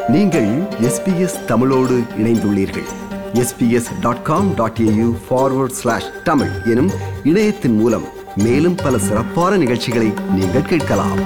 நீங்கள் எஸ்பிஎஸ் தமிழோடு இணைந்துள்ளீர்கள் SBS dot com dot AU forward slash Tamil எனும் இணையத்தின் மூலம் மேலும் பல சிறப்பான நிகழ்ச்சிகளை நீங்கள் கேட்கலாம்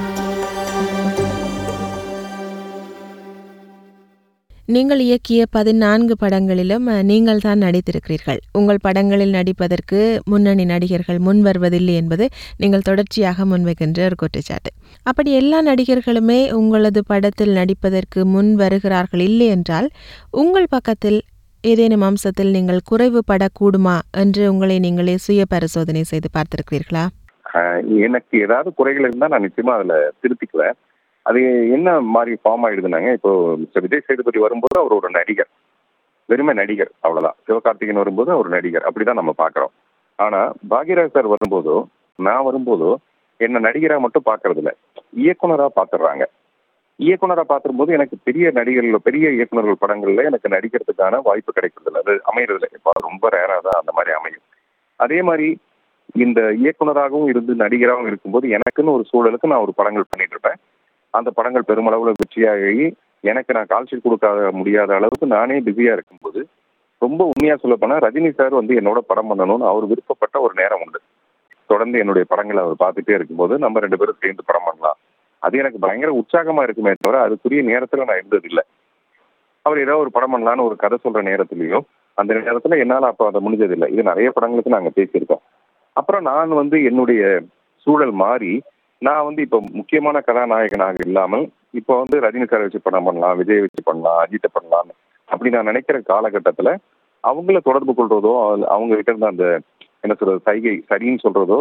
நீங்கள் இயக்கிய பதினான்கு படங்களிலும் அஹ், நீங்கள் தான் நடித்திருக்கிறீர்கள் உங்கள் படங்களில் நடிப்பதற்கு முன்னணி நடிகர்கள் முன் வருவதில்லை என்பது நீங்கள் தொடர்ச்சியாக முன்வைக்கின்ற ஒரு குற்றச்சாட்டு அப்படி எல்லா நடிகர்களுமே உங்களது படத்தில் நடிப்பதற்கு முன் வருகிறார்கள் இல்லை என்றால் உங்கள் பக்கத்தில் ஏதேனும் அம்சத்தில் நீங்கள் குறைவுபடக்கூடுமா என்று உங்களை நீங்களே சுய பரிசோதனை செய்து பார்த்திருக்கிறீர்களா ஆஹ் எனக்கு ஏதாவது குறைகள் இருந்தா நான் நிச்சயமா அதுல திருத்திக்குவேன் அது என்ன மாதிரி ஃபார்ம் ஆயிடுதுனாங்க இப்போ மிஸ்டர் விஜய் சேதுபதி வரும்போது அவர் ஒரு நடிகர் வெறுமை நடிகர் அவ்வளவுதான் சிவகார்த்திகேயன் வரும்போது அவர் நடிகர் அப்படிதான் நம்ம பாக்குறோம் ஆனா பாக்யராஜ் சார் வரும்போதோ நான் வரும்போதோ என்ன நடிகரா மட்டும் பாக்குறது இல்ல இயக்குனரா பாத்துடுறாங்க இயக்குனரா பார்த்தும்போது எனக்கு பெரிய நடிகர்கள் பெரிய இயக்குனர்கள் படங்கள்ல எனக்கு நடிக்கிறதுக்கான வாய்ப்பு கிடைக்கிறது இல்லை அது அமையறது இல்லை இப்போ ரொம்ப ரேரா தான் அந்த மாதிரி அமையும் அதே மாதிரி இந்த இயக்குனராகவும் இருந்து நடிகராகவும் இருக்கும்போது எனக்குன்னு ஒரு சூழலுக்கு நான் ஒரு படங்கள் பண்ணிட்டு இருப்பேன் அந்த படங்கள் பெருமளவுல வெற்றியாகி எனக்கு நான் கால்ஷீட் கொடுக்க முடியாத அளவுக்கு நானே பிஸியா இருக்கும்போது ரொம்ப உண்மையா சொல்ல போனா ரஜினி சார் வந்து என்னோட படம் பண்ணணும்னு அவர் விருப்பப்பட்ட ஒரு நேரம் உண்டு தொடர்ந்து என்னுடைய படங்களை அவர் பார்த்துட்டே இருக்கும்போது நம்ம ரெண்டு பேரும் சேர்ந்து படம் பண்ணலாம் அது எனக்கு பயங்கர உற்சாகமா இருக்குமே தவிர அதுக்குரிய நேரத்துல நான் இருந்தது இல்லை அவர் ஏதோ ஒரு படம் பண்ணலான்னு ஒரு கதை சொல்ற நேரத்துலயோ அந்த நேரத்துல என்னால அப்ப அதை முடிஞ்சது இல்லை இது நிறைய படங்களுக்கு நாங்க பேசியிருக்கோம் அப்புறம் நான் வந்து என்னுடைய சூழல் மாறி நான் வந்து இப்போ முக்கியமான கதாநாயகனாக இல்லாமல் இப்போ வந்து ரஜினி சாரை வச்சு படம் பண்ணலாம் விஜய் வச்சு பண்ணலாம் அஜித்தை பண்ணலாம் அப்படி நான் நினைக்கிற காலகட்டத்துல அவங்கள தொடர்பு கொள்றதோ அவங்க- அவங்க கிட்ட இருந்த அந்த என்ன சொல்றது சைகை சரின்னு சொல்றதோ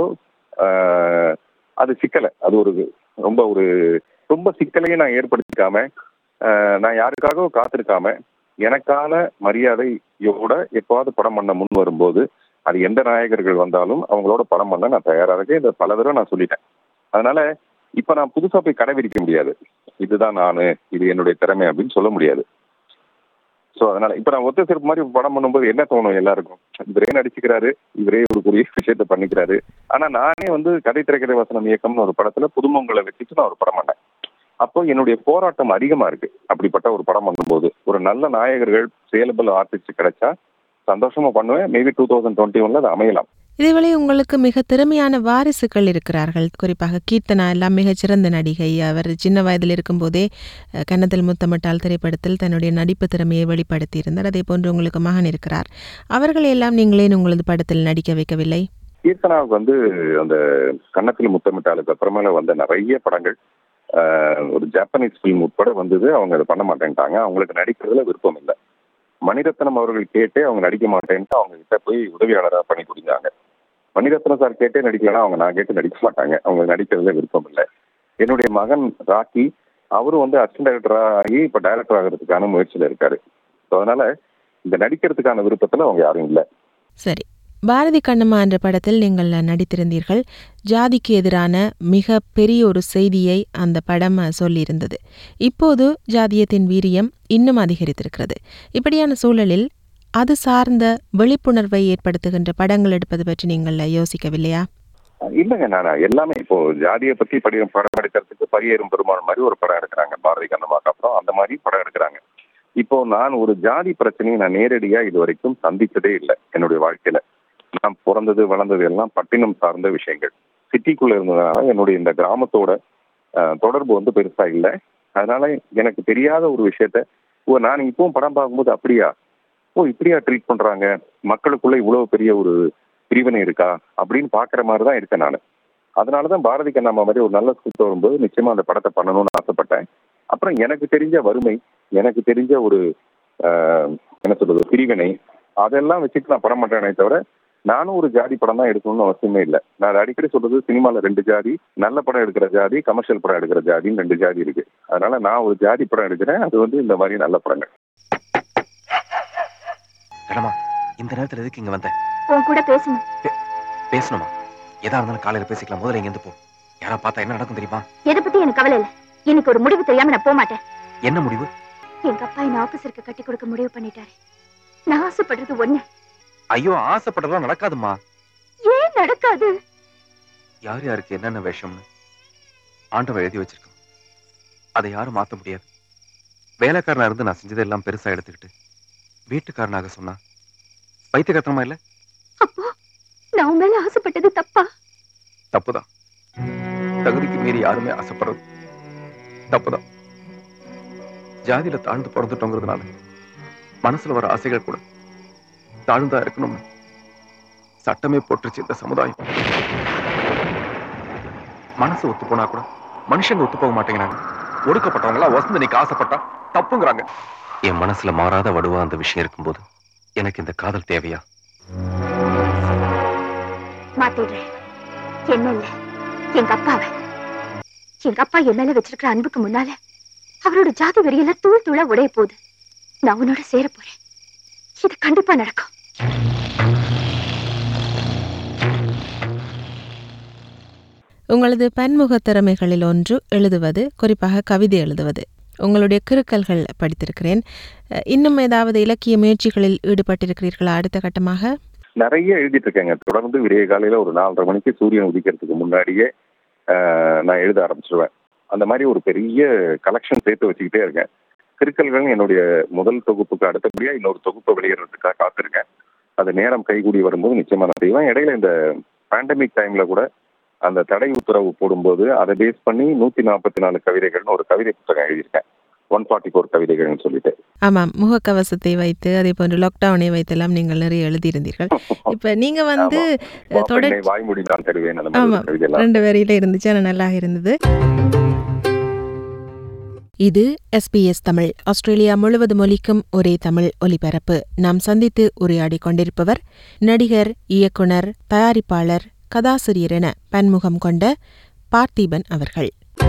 ஆஹ், அது சிக்கலை அது ஒரு ரொம்ப ஒரு ரொம்ப சிக்கலையும் நான் ஏற்படுத்திக்காம ஆஹ், நான் யாருக்காகவும் காத்திருக்காம எனக்கான மரியாதையோட எப்பாவது படம் பண்ண முன் வரும்போது அது எந்த நாயகர்கள் வந்தாலும் அவங்களோட படம் பண்ண நான் தயாரா இருக்கேன் இதை பல தடவை நான் சொல்லிட்டேன் அதனால இப்ப நான் புதுசா போய் கடைபிடிக்க முடியாது இதுதான் நானு இது என்னுடைய திறமை அப்படின்னு சொல்ல முடியாது சோ அதனால இப்ப நான் ஒத்த சிறப்பு மாதிரி படம் பண்ணும்போது என்ன தோணும் எல்லாருக்கும் இவரே நடிச்சுக்கிறாரு இவரே ஒரு பெரிய விஷயத்த பண்ணிக்கிறாரு ஆனா நானே வந்து கதை திரைக்கதை வசனம் இயக்கம்னு ஒரு படத்துல புதுமங்களை வச்சுட்டு நான் ஒரு படம் பண்ணேன் அப்போ என்னுடைய போராட்டம் அதிகமா இருக்கு அப்படிப்பட்ட ஒரு படம் பண்ணும்போது ஒரு நல்ல நாயகர்கள் சேலபிள் ஆர்டிஸ்ட் கிடைச்சா சந்தோஷமா பண்ணுவேன் மேபி டூ தௌசண்ட் டுவெண்ட்டி ஒன்ல அது அமையலாம் இதேவேளை உங்களுக்கு மிக திறமையான வாரிசுகள் இருக்கிறார்கள் குறிப்பாக கீர்த்தனா எல்லாம் மிகச்சிறந்த நடிகை அவர் சின்ன வயதில் இருக்கும்போதே அஹ், கன்னத்தில் முத்தமிட்டால் திரைப்படத்தில் தன்னுடைய நடிப்பு திறமையை வெளிப்படுத்தியிருந்தார் அதே போன்று உங்களுக்கு மகன் இருக்கிறார் அவர்களை எல்லாம் நீங்களே உங்களது படத்தில் நடிக்க வைக்கவில்லை கீர்த்தனாவுக்கு வந்து அந்த கன்னத்தில் முத்தமிட்டாளுக்கு அப்புறமேல வந்த நிறைய படங்கள் ஆஹ், ஒரு ஜாப்பனீஸ் ஃபிலிம் உட்பட வந்தது அவங்க அதை பண்ண மாட்டேன்ட்டாங்க அவங்களுக்கு நடிக்கிறதுல விருப்பம் இல்லை மணிரத்னம் அவர்கள் கேட்டே அவங்க நடிக்க மாட்டேன்ட்டு அவங்க கிட்ட போய் உதவியாளராக பண்ணி கொடுத்தாங்க மணிரத்னம் சார் கேட்டே நடிக்கலாம் அவங்க நான் கேட்டு நடிக்க மாட்டாங்க அவங்க நடிக்கிறதுல விருப்பம் இல்லை என்னுடைய மகன் ராக்கி அவரும் வந்து அசிஸ்டன்ட் டைரக்டரா ஆகி இப்ப டைரக்டர் ஆகிறதுக்கான முயற்சியில இருக்காரு So அதனால இந்த நடிக்கிறதுக்கான விருப்பத்துல அவங்க யாரும் இல்லை சரி பாரதி கண்ணம்மா என்ற படத்தில் நீங்கள் நடித்திருந்தீர்கள் ஜாதிக்கு எதிரான மிக பெரிய ஒரு செய்தியை அந்த படம் அஹ், சொல்லியிருந்தது இப்போது ஜாதியத்தின் வீரியம் இன்னும் அதிகரித்திருக்கிறது இப்படியான சூழலில் அது சார்ந்த விழிப்புணர்வை ஏற்படுத்துகின்ற படங்கள் எடுப்பது பற்றி நீங்கள் யோசிக்கவில்லையா இல்லைங்க நான் எல்லாமே இப்போ ஜாதியை பத்தி படி படம் எடுக்கிறதுக்கு பரியேறும் பெருமாள் மாதிரி ஒரு படம் எடுக்கிறாங்க பாரதி கண்ணம்மாக்கு அப்புறம் அந்த மாதிரி படம் எடுக்கிறாங்க இப்போ நான் ஒரு ஜாதி பிரச்சனையை நான் நேரடியா இது வரைக்கும் சந்தித்ததே இல்லை என்னுடைய வாழ்க்கையில நான் பிறந்தது வளர்ந்தது எல்லாம் பட்டினம் சார்ந்த விஷயங்கள் சிட்டிக்குள்ள இருந்ததுனால என்னுடைய இந்த கிராமத்தோட அஹ், தொடர்பு வந்து பெருசா இல்லை அதனால எனக்கு தெரியாத ஒரு விஷயத்த ஓ நான் இப்பவும் படம் பார்க்கும்போது அப்படியா ஓ இப்படியா ட்ரீட் பண்றாங்க மக்களுக்குள்ள இவ்வளவு பெரிய ஒரு பிரிவினை இருக்கா அப்படின்னு பாக்குற மாதிரி தான் இருக்கேன் நான் அதனாலதான் பாரதி கண்ணம்மா மாதிரி ஒரு நல்ல ஸ்கிரிப்ட் வரும்போது நிச்சயமா அந்த படத்தை பண்ணணும்னு ஆசைப்பட்டேன் அப்புறம் எனக்கு தெரிஞ்ச வறுமை எனக்கு தெரிஞ்ச ஒரு ஆஹ், என்ன சொல்றது பிரிவினை அதெல்லாம் வச்சுட்டு நான் படம் பண்றேனே தவிர நானும் ஒரு ஜாதி படம் தான் எடுக்கணும்னு அவசியமே இல்லை நான் அடிக்கடி சொல்றது சினிமால ரெண்டு ஜாதி நல்ல படம் எடுக்கிற ஜாதி கமர்ஷியல் படம் எடுக்கிற ஜாதின்னு ரெண்டு ஜாதி இருக்கு அதனால நான் ஒரு ஜாதி படம் எடுக்கிறேன் அது வந்து இந்த மாதிரி நல்ல படங்கள் கடமா இந்த நேரத்துல எதுக்கு இங்க வந்த உன் கூட பேசணும் பேசணுமா எதா இருந்தாலும் காலையில பேசிக்கலாம் முதல்ல இங்க இருந்து போ யாரா பார்த்தா என்ன நடக்கும் தெரியுமா எதை பத்தி எனக்கு கவலை இல்ல எனக்கு ஒரு முடிவு தெரியாம நான் போக மாட்டேன் என்ன முடிவு எங்க அப்பா என்ன ஆபீசருக்கு கட்டி கொடுக்க முடிவு பண்ணிட்டாரு நான் ஆசைப்படுறது ஒண்ணு ஐயோ ஆசைப்பட்டதெல்லாம் நடக்காதுமா ஏன் நடக்காது யார் யாருக்கு என்னென்ன விஷயம்னு ஆண்டவன் எழுதி வச்சிருக்கான் அதை யாரும் மாத்த முடியாது வேலைக்காரனா இருந்து நான் செஞ்சதெல்லாம் பெருசா எடுத்துக்கிட்டு வீட்டுக்காரனாக சொன்னா பைத்தியகத்தனமா இல்ல அப்போ நான் உன் மேல ஆசைப்பட்டது தப்பா தப்புதான் தகுதிக்கு மீறி யாருமே ஆசைப்படுறது தப்புதான் ஜாதியில தாழ்ந்து பிறந்துட்டோங்கிறதுனால மனசுல வர ஆசைகள் கூட தாழ்ந்தா இருக்கணும்னு சட்டமே போட்டுருச்சு இந்த சமுதாயம் மனசு ஒத்து போனா கூட மனுஷங்க ஒத்து போக மாட்டேங்கிறாங்க ஒடுக்கப்பட்டவங்களா வசந்து நீக்கு ஆசைப்பட்டா தப்புங்கிறாங்க என் மனசுல மாறாத வடுவா அந்த விஷயம் இருக்கும்போது எனக்கு இந்த காதல் தேவையா மாத்திடுறேன் என்ன இல்ல எங்க அப்பாவை எங்க அப்பா என் மேல வச்சிருக்கிற அன்புக்கு முன்னால அவரோட ஜாதி வெறியெல்லாம் தூள் தூளா உடைய போகுது நான் உன்னோட சேர போறேன் இது கண்டிப்பா நடக்கும் உங்களது பன்முக திறமைகளில் ஒன்று எழுதுவது குறிப்பாக கவிதை எழுதுவது உங்களுடைய கிறுக்கல்கள் படித்திருக்கிறேன் அஹ், இன்னும் ஏதாவது இலக்கிய முயற்சிகளில் ஈடுபட்டிருக்கிறீர்களா அடுத்த கட்டமாக நிறைய எழுதிட்டு இருக்கேங்க தொடர்ந்து விடிய காலையில ஒரு நாலரை மணிக்கு சூரியன் உதிக்கிறதுக்கு முன்னாடியே ஆஹ், நான் எழுத ஆரம்பிச்சிருவேன் அந்த மாதிரி ஒரு பெரிய கலெக்ஷன் சேர்த்து வச்சுக்கிட்டே இருக்கேன் கிறுக்கல்கள் என்னுடைய முதல் தொகுப்புக்கு அடுத்தபடியா இன்னொரு தொகுப்பை வெளியிடுறதுக்காக காத்திருக்கேன் அது நேரம் கைகூடி வரும்போது நிச்சயமா நான் செய்வேன் இடையில இந்த பேண்டமிக் டைம்ல கூட அந்த தடை உத்தரவு போடும்போது அதை பேஸ் பண்ணி நூத்தி நாற்பத்தி நாலு கவிதைகள்னு ஒரு கவிதை புத்தகம் எழுதியிருக்கேன் ஒன் ஃபார்ட்டி ஃபோர் கவிதைகள்னு சொல்லிட்டு ஆமாம் முகக்கவசத்தை வைத்து அதே போன்று லாக்டவுனை வைத்தெல்லாம் நீங்கள் நிறைய எழுதியிருந்தீர்கள் இப்ப நீங்க வந்து வா தொடர் பெண்ணே, வாய்மொழி நான் தருவேன் அந்த மாதிரி ஆமா. ஒரு கவிதையெல்லாம் ரெண்டு வரியில இருந்துச்சு ஆனால் நல்லா இருந்தது இது எஸ்பிஎஸ் தமிழ் ஆஸ்திரேலியா முழுவதும் ஒலிக்கும் ஒரே தமிழ் ஒலிபரப்பு நாம் சந்தித்து உரையாடிக் கொண்டிருப்பவர் நடிகர் இயக்குனர் தயாரிப்பாளர் கதாசிரியர் என பன்முகம் கொண்ட பார்த்திபன் அவர்கள்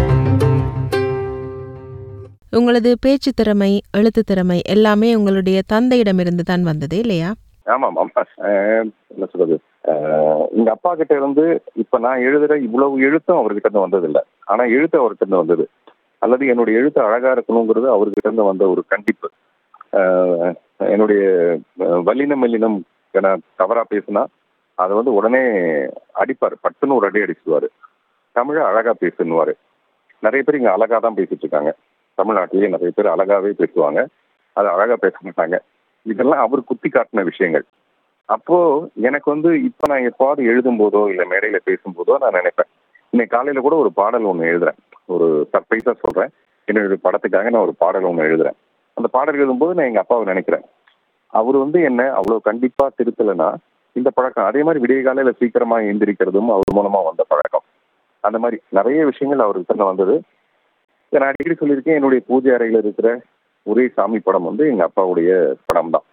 உங்களது பேச்சு திறமை எழுத்து திறமை எல்லாமே உங்களுடைய தந்தையிடமிருந்து தான் வந்தது இல்லையா ஆமாம் ஆமா அஹ் என்ன சொல்றது அஹ் எங்க அப்பா கிட்ட இருந்து இப்ப நான் எழுதுற இவ்வளவு எழுத்தும் அவர்கிட்ட இருந்து வந்தது இல்ல ஆனா எழுத்து அவர்கிட்ட இருந்து வந்தது அல்லது என்னுடைய எழுத்து அழகா இருக்கணுங்கிறது அவர்கிட்ட இருந்து வந்த ஒரு கண்டிப்பு அஹ் என்னுடைய அஹ், வல்லினம் மெல்லினம் என தவறா பேசினா அதை வந்து உடனே அடிப்பார் பட்டுன்னு ஒரு அடி அடிச்சுடுவாரு தமிழை அழகா பேசுன்னுவாரு நிறைய பேர் இங்க அழகா தான் பேசிட்டு இருக்காங்க தமிழ்நாட்டிலேயே நிறைய பேர் அழகாவே பேசுவாங்க அது அழகா பேச மாட்டாங்க இதெல்லாம் அவர் குத்தி காட்டின விஷயங்கள் அப்போ எனக்கு வந்து இப்ப நான் எப்பாவது எழுதும் போதோ இல்ல மேடையில பேசும்போதோ நான் நினைப்பேன் இன்னைக்கு காலையில கூட ஒரு பாடல் ஒண்ணு எழுதுறேன் ஒரு சர்ப்ரைஸா சொல்றேன் என்னுடைய படத்துக்காக நான் ஒரு பாடல் ஒண்ணு எழுதுறேன் அந்த பாடல் எழுதும்போது நான் எங்க அப்பாவை நினைக்கிறேன் அவர் வந்து என்ன அவ்வளவு கண்டிப்பா திருத்தலைன்னா இந்த பழக்கம் அதே மாதிரி விடிய காலையில சீக்கிரமா எந்திரிக்கிறதும் அவர் மூலமா வந்த பழக்கம் அந்த மாதிரி நிறைய விஷயங்கள் அவருக்கு தான் வந்தது நான் அடிக்கடி சொல்லியிருக்கேன் என்னுடைய பூஜை அறையில இருக்கிற ஒரே சாமி படம் வந்து எங்க அப்பாவுடைய படம் தான்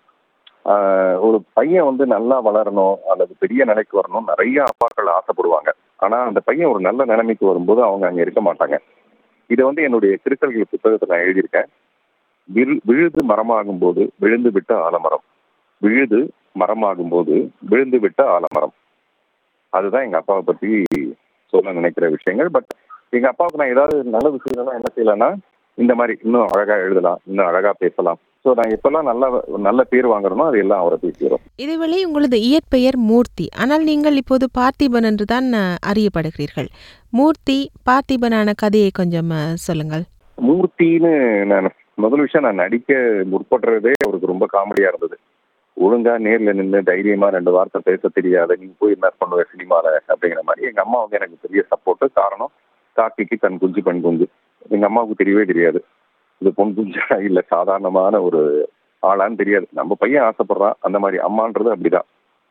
ஆஹ் ஒரு பையன் வந்து நல்லா வளரணும் அல்லது பெரிய நிலைக்கு வரணும் நிறைய அப்பாக்கள் ஆசைப்படுவாங்க ஆனா அந்த பையன் ஒரு நல்ல நிலைமைக்கு வரும்போது அவங்க அங்க இருக்க மாட்டாங்க இதை வந்து என்னுடைய திருக்கல்கள் புத்தகத்தை நான் எழுதியிருக்கேன் வில்- விழுது மரமாகும் போது விழுந்து விட்ட ஆலமரம் விழுது மரமாகும் போது விழுந்து விட்ட ஆலமரம் அதுதான் எங்க அப்பாவை பத்தி சொல்ல நினைக்கிற விஷயங்கள் பட் எங்க அப்பாவுக்கு நான் ஏதாவது நல்ல விஷயங்கள்லாம் என்ன செய்யலாம்னா இந்த மாதிரி இன்னும் அழகா எழுதலாம் இன்னும் அழகா பேசலாம் ஸோ நான் எப்பெல்லாம் நல்ல நல்ல பேர் வாங்குறனோ அது எல்லாம் அவரை பேசிடுறோம் இதுவழி உங்களது இயற்பெயர் மூர்த்தி ஆனால் நீங்கள் இப்போது பார்த்திபன் என்று தான் அஹ், அறியப்படுகிறீர்கள் மூர்த்தி பார்த்திபனான கதையை கொஞ்சம் அஹ், சொல்லுங்கள் மூர்த்தின்னு நான் முதல் விஷயம் நான் நடிக்க முற்படுறதே அவருக்கு ரொம்ப காமெடியா இருந்தது ஒழுங்கா நேர்ல நின்று தைரியமா ரெண்டு வார்த்தை பேச தெரியாத நீ போய் என்ன பண்ணுவ சினிமால அப்படிங்கிற மாதிரி எங்க அம்மா வந்து எனக்கு பெரிய சப்போர்ட் காரணம் காக்கிக்கு கண் குஞ்சு பெண் குஞ்சு எங்க அம்மாவுக்கு தெரியவே தெரியாது இது பொன் குஞ்சா இல்ல சாதாரணமான ஒரு ஆளான்னு தெரியாது நம்ம பையன் ஆசைப்படுறான் அந்த மாதிரி அம்மான்றது அப்படிதான்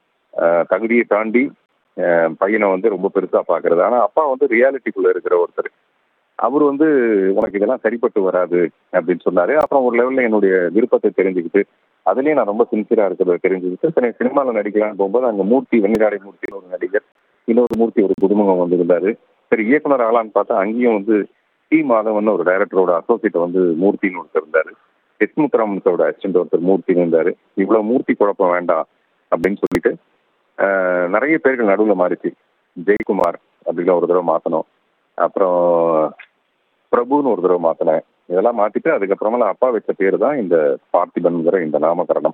ஆஹ் தகுதியை தாண்டி ஆஹ் பையனை வந்து ரொம்ப பெருசா பாக்குறது ஆனா அப்பா வந்து ரியாலிட்டிக்குள்ள இருக்கிற ஒருத்தர் அவர் வந்து உனக்கு இதெல்லாம் சரிப்பட்டு வராது அப்படின்னு சொன்னாரு அப்புறம் ஒரு லெவல்ல என்னுடைய விருப்பத்தை தெரிஞ்சுக்கிட்டு அதுலயும் நான் ரொம்ப சின்சியரா இருக்கிறத தெரிஞ்சுக்கிட்டு சரி சினிமாவில் நடிக்கலாம்னு போகும்போது அங்க மூர்த்தி வெண்ணிராடை மூர்த்தின்னு ஒரு நடிகர் இன்னொரு மூர்த்தி ஒரு புதுமுகம் வந்திருந்தாரு சரி இயக்குனர் ஆகலான்னு பார்த்தா அங்கேயும் வந்து டி மாதவன் ஒரு டைரக்டரோட அசோசியேட் வந்து மூர்த்தின்னு ஒருத்தர் இருந்தாரு எஸ் முத்துராமன்ஸோட அசிஸ்டன்ட் ஒருத்தர் மூர்த்தின்னு இருந்தாரு இவ்வளவு மூர்த்தி குழப்பம் வேண்டாம் அப்படின்னு சொல்லிட்டு ஆஹ், நிறைய பேர்கள் நடுவில் மாறிச்சு ஜெயக்குமார் அப்படின்னு ஒரு தடவை மாத்தணும் அப்புறம் பிரபுன்னு ஒரு தடவை மாத்தினேன் இதெல்லாம் மாத்திட்டு அதுக்கப்புறமா அப்பா வச்ச பேர் தான் இந்த பார்த்திபன்கிற இந்த நாமகரணம்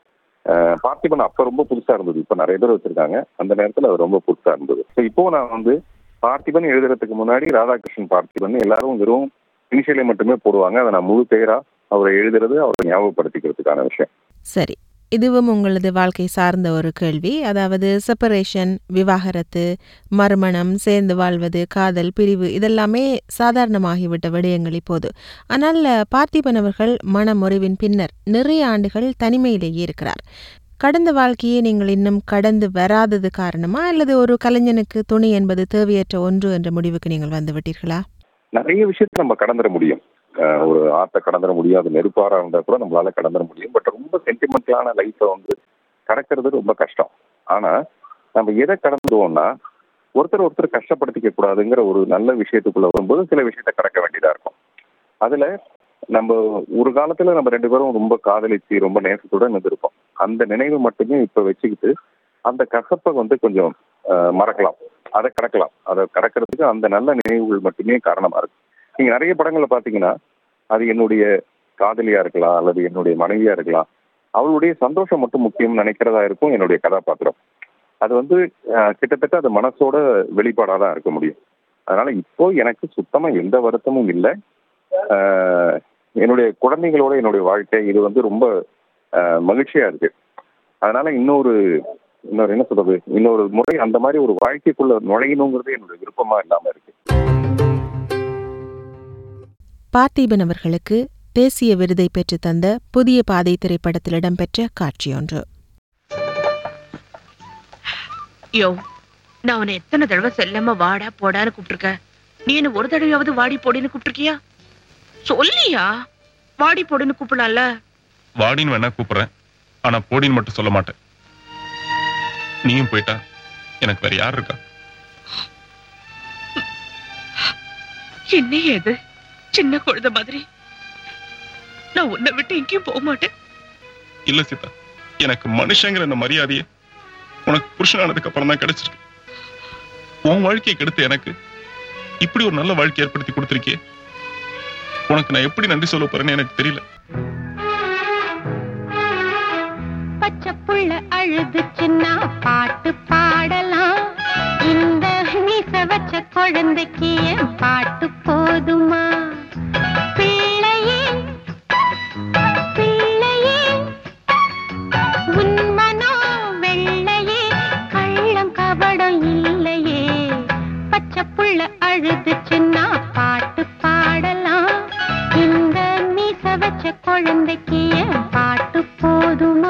ஆஹ் பார்த்திபன் அப்ப ரொம்ப புதுசா இருந்தது இப்ப நிறைய பேர் வச்சிருக்காங்க அந்த நேரத்துல அது ரொம்ப புதுசா இருந்தது ஸோ இப்போ நான் வந்து பார்த்திபன் எழுதுறதுக்கு முன்னாடி ராதாகிருஷ்ணன் பார்த்திபன் எல்லாரும் வெறும் இனிஷியலை மட்டுமே போடுவாங்க அதை நான் முழு பெயரா அவரை எழுதுறது அவரை ஞாபகப்படுத்திக்கிறதுக்கான விஷயம் சரி இதுவும் உங்களது வாழ்க்கை சார்ந்த ஒரு கேள்வி அதாவது செப்பரேஷன் விவாகரத்து மறுமணம் சேர்ந்து வாழ்வது காதல் பிரிவு இதெல்லாமே சாதாரணமாகிவிட்ட விடயங்கள் இப்போது ஆனால் பார்த்திபன் அவர்கள் மனமுறிவின் பின்னர் நிறைய ஆண்டுகள் தனிமையிலேயே இருக்கிறார் கடந்த வாழ்க்கையை நீங்கள் இன்னும் கடந்து வராதது காரணமா அல்லது ஒரு கலைஞனுக்கு துணி என்பது தேவையற்ற ஒன்று என்ற முடிவுக்கு நீங்கள் வந்து விட்டீர்களா நிறைய விஷயத்த நம்ம கடந்துட முடியும் அஹ் ஒரு ஆற்றை கடந்துட முடியும் அது நெருப்பாரா இருந்தா கூட நம்மளால கடந்துட முடியும் பட் ரொம்ப சென்டிமெண்டலான லைஃப்பை வந்து கடக்கிறது ரொம்ப கஷ்டம் ஆனா நம்ம எதை கடந்துடுவோம்னா ஒருத்தர் ஒருத்தர் கஷ்டப்படுத்திக்க கூடாதுங்கிற ஒரு நல்ல விஷயத்துக்குள்ள வரும்போது சில விஷயத்த கடக்க வேண்டியதா இருக்கும் அதுல நம்ம ஒரு காலத்துல நம்ம ரெண்டு பேரும் ரொம்ப காதலிச்சு ரொம்ப நேசத்துடன் இருந்திருப்போம் அந்த நினைவு மட்டுமே இப்ப வச்சுக்கிட்டு அந்த கசப்பை வந்து கொஞ்சம் அஹ், மறக்கலாம் அதை கடக்கலாம் அதை கடக்கிறதுக்கு அந்த நல்ல நினைவுகள் மட்டுமே காரணமா இருக்கு நீங்க நிறைய படங்களை பாத்தீங்கன்னா அது என்னுடைய காதலியா இருக்கலாம் அல்லது என்னுடைய மனைவியா இருக்கலாம் அவளுடைய சந்தோஷம் மட்டும் முக்கியம் நினைக்கிறதா இருக்கும் என்னுடைய கதாபாத்திரம் அது வந்து அஹ், கிட்டத்தட்ட அது மனசோட வெளிப்பாடாக தான் இருக்க முடியும் அதனால இப்போ எனக்கு சுத்தமா எந்த வருத்தமும் இல்லை ஆஹ், என்னுடைய குழந்தைகளோட என்னுடைய வாழ்க்கை இது வந்து ரொம்ப ஆஹ், மகிழ்ச்சியா இருக்கு அதனால இன்னொரு இன்னொரு என்ன சொல்றது இன்னொரு முறை அந்த மாதிரி ஒரு வாழ்க்கைக்குள்ள நுழையணுங்கிறது என்னுடைய விருப்பமா இல்லாம இருக்கு பார்த்திபன் அவர்களுக்கு தேசிய விருதை பெற்று தந்த புதிய பாதை திரைப்படத்தில் இடம்பெற்ற காட்சியொன்று யோ நான் உன்னை எத்தனை தடவை செல்லம்மா வாடா போடான்னு கூப்பிட்டுருக்கேன் நீ என்ன ஒரு தடவையாவது வாடி போடின்னு கூப்பிட்டுருக்கியா சொல்லியா வாடி போடுன்னு கூப்பிடலாம்ல வாடின்னு வேணா கூப்பிடுறேன் ஆனா போடின்னு மட்டும் சொல்ல மாட்டேன் நீயும் போயிட்டா எனக்கு வேற யார் இருக்கா என்ன ஏது சின்ன குழந்தை மாதிரி நான் உன்னை விட்டு எங்கேயும் போக மாட்டேன் இல்ல சீதா எனக்கு மனுஷங்கிற இந்த மரியாதையே உனக்கு புருஷனானதுக்கு அப்புறம் தான் கிடைச்சிருக்கு உன் வாழ்க்கையை கெடுத்து எனக்கு இப்படி ஒரு நல்ல வாழ்க்கை ஏற்படுத்தி கொடுத்திருக்கியே உனக்கு நான் எப்படி நன்றி சொல்ல போறேன்னு எனக்கு தெரியல பச்சை புள்ள அழுதுச்சுன்னா பாட்டு பாடலாம் இந்த மீச வச்ச குழந்தைக்கு என் பாட்டு போதுமா பிள்ளையே பிள்ளையே உன் மனம் வெள்ளையே கள்ளம் கபடம் இல்லையே பச்சை புள்ள அழுதுச்சுன்னா பாட்டு பாடலாம் இந்த மீச வச்ச குழந்தைக்கு என் பாட்டு போதுமா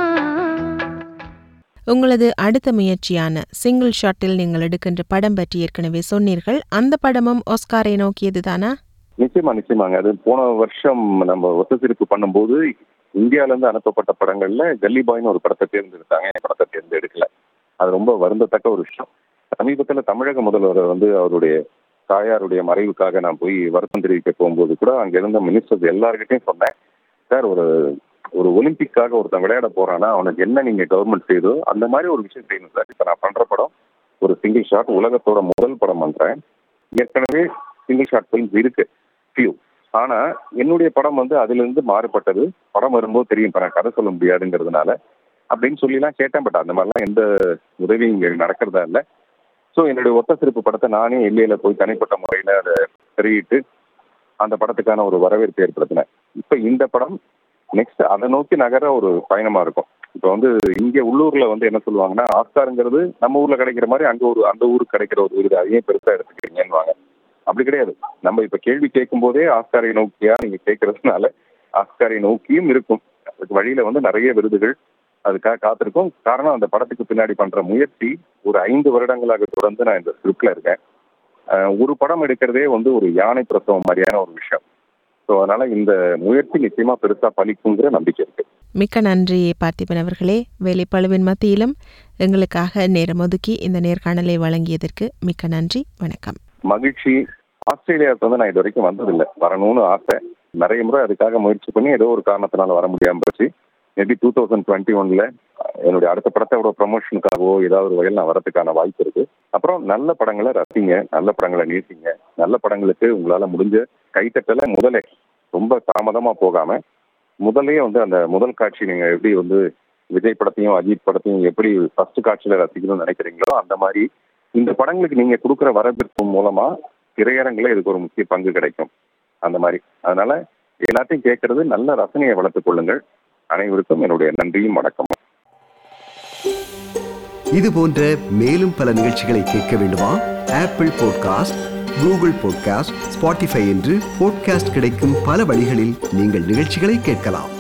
உங்களது அடுத்த முயற்சியான சிங்கிள் ஷாட்டில் நீங்கள் எடுக்கின்ற படம் பற்றி ஏற்கனவே சொன்னீர்கள் அந்த படமும் ஆஸ்காரை நோக்கியதுதானா நிச்சயமா நிச்சயமாங்க அது போன வருஷம் நம்ம ஒத்தசிரிப்பு பண்ணும்போது இந்தியால இருந்து அனுப்பப்பட்ட படங்கள்ல கல்லி பாய்னு ஒரு படத்தை தேர்ந்தெடுத்தாங்க என் படத்தை தேர்ந்தெடுக்கல அது ரொம்ப வருந்தத்தக்க ஒரு விஷயம் சமீபத்துல தமிழக முதல்வர் வந்து அவருடைய தாயாருடைய மறைவுக்காக நான் போய் வருத்தம் தெரிவிக்க போகும்போது கூட அங்க இருந்த மினிஸ்டர்ஸ் எல்லார்கிட்டையும் சொன்னேன் சார் ஒரு ஒரு ஒலிம்பிக்காக ஒருத்தன் விளையாட போறானா அவனுக்கு என்ன நீங்க கவர்மெண்ட் செய்தோ அந்த மாதிரி ஒரு விஷயம் செய்யணும் சார் இப்ப நான் பண்ற படம் ஒரு சிங்கிள் ஷாட் உலகத்தோட முதல் படம் பண்றேன் ஏற்கனவே சிங்கிள் ஷாட் ஃபிலிம்ஸ் இருக்கு ஃபியூ ஆனா என்னுடைய படம் வந்து அதுல இருந்து மாறுபட்டது படம் வரும்போது தெரியும் இப்ப நான் கதை சொல்ல முடியாதுங்கிறதுனால அப்படின்னு சொல்லிலாம் கேட்டேன் பட் அந்த மாதிரிலாம் எந்த உதவியும் இங்க நடக்கிறதா இல்லை ஸோ என்னுடைய ஒத்த சிறப்பு படத்தை நானே எல்லையில போய் தனிப்பட்ட முறையில அதை தெரிவிட்டு அந்த படத்துக்கான ஒரு வரவேற்பு ஏற்படுத்தினேன் இப்ப இந்த படம் நெக்ஸ்ட் அதை நோக்கி நகர ஒரு பயணமா இருக்கும் இப்போ வந்து இங்க உள்ளூர்ல வந்து என்ன சொல்லுவாங்கன்னா ஆஸ்காருங்கிறது நம்ம ஊர்ல கிடைக்கிற மாதிரி அங்க ஒரு அந்த ஊருக்கு கிடைக்கிற ஒரு விருது அதையும் பெருசா எடுத்துக்கிறீங்கன்னு அப்படி கிடையாது நம்ம இப்ப கேள்வி கேட்கும் போதே ஆஸ்காரை நோக்கியா நீங்க கேட்கறதுனால ஆஸ்காரை நோக்கியும் இருக்கும் அதுக்கு வழியில வந்து நிறைய விருதுகள் அதுக்காக காத்திருக்கும் காரணம் அந்த படத்துக்கு பின்னாடி பண்ற முயற்சி ஒரு ஐந்து வருடங்களாக தொடர்ந்து நான் இந்த ஸ்கிரிப்ட்ல இருக்கேன் அஹ் ஒரு படம் எடுக்கிறதே வந்து ஒரு யானை பிரசவம் மாதிரியான ஒரு விஷயம் ஸோ அதனால இந்த முயற்சி நிச்சயமா பெருசா பலிக்குங்கிற நம்பிக்கை இருக்கு மிக்க நன்றி பார்த்திபன் அவர்களே வேலைப்பழுவின் மத்தியிலும் எங்களுக்காக நேரம் ஒதுக்கி இந்த நேர்காணலை வழங்கியதற்கு மிக்க நன்றி வணக்கம் மகிழ்ச்சி ஆஸ்திரேலியாவுக்கு வந்து நான் இது வரைக்கும் வந்ததில்லை வரணும்னு ஆசை நிறைய முறை அதுக்காக முயற்சி பண்ணி ஏதோ ஒரு காரணத்தினால வர முடியாம போச்சு மேபி டூ தௌசண்ட் டுவெண்ட்டி ஒன்ல என்னுடைய அடுத்த படத்தோட ப்ரமோஷனுக்காகவோ ஏதாவது ஒரு வகையில் நான் வரதுக்கான வாய்ப்பு இருக்கு அப்புறம் நல்ல படங்களை ரசிங்க நல்ல படங்களை நேசிங்க நல்ல படங்களுக்கு உங்களால முடிஞ்ச கைத்தட்டல முதலே ரொம்ப தாமதமா போகாம முதலே வந்து அந்த முதல் காட்சி நீங்க எப்படி வந்து விஜய் படத்தையும் அஜித் படத்தையும் எப்படி ஃபர்ஸ்ட் காட்சியில ரசிக்கணும்னு நினைக்கிறீங்களோ அந்த மாதிரி இந்த படங்களுக்கு நீங்க கொடுக்குற வரவேற்பு மூலமா திரையரங்குல இதுக்கு ஒரு முக்கிய பங்கு கிடைக்கும் அந்த மாதிரி அதனால எல்லாத்தையும் கேட்கறது நல்ல ரசனையை வளர்த்துக் கொள்ளுங்கள் அனைவருக்கும் என்னுடைய நன்றியும் வணக்கம் இது போன்ற மேலும் பல நிகழ்ச்சிகளை கேட்க வேண்டுமா Apple podcast Google podcast Spotify என்று பாட்காஸ்ட் கிடைக்கும் பல வழிகளில் நீங்கள் நிகழ்ச்சிகளை கேட்கலாம்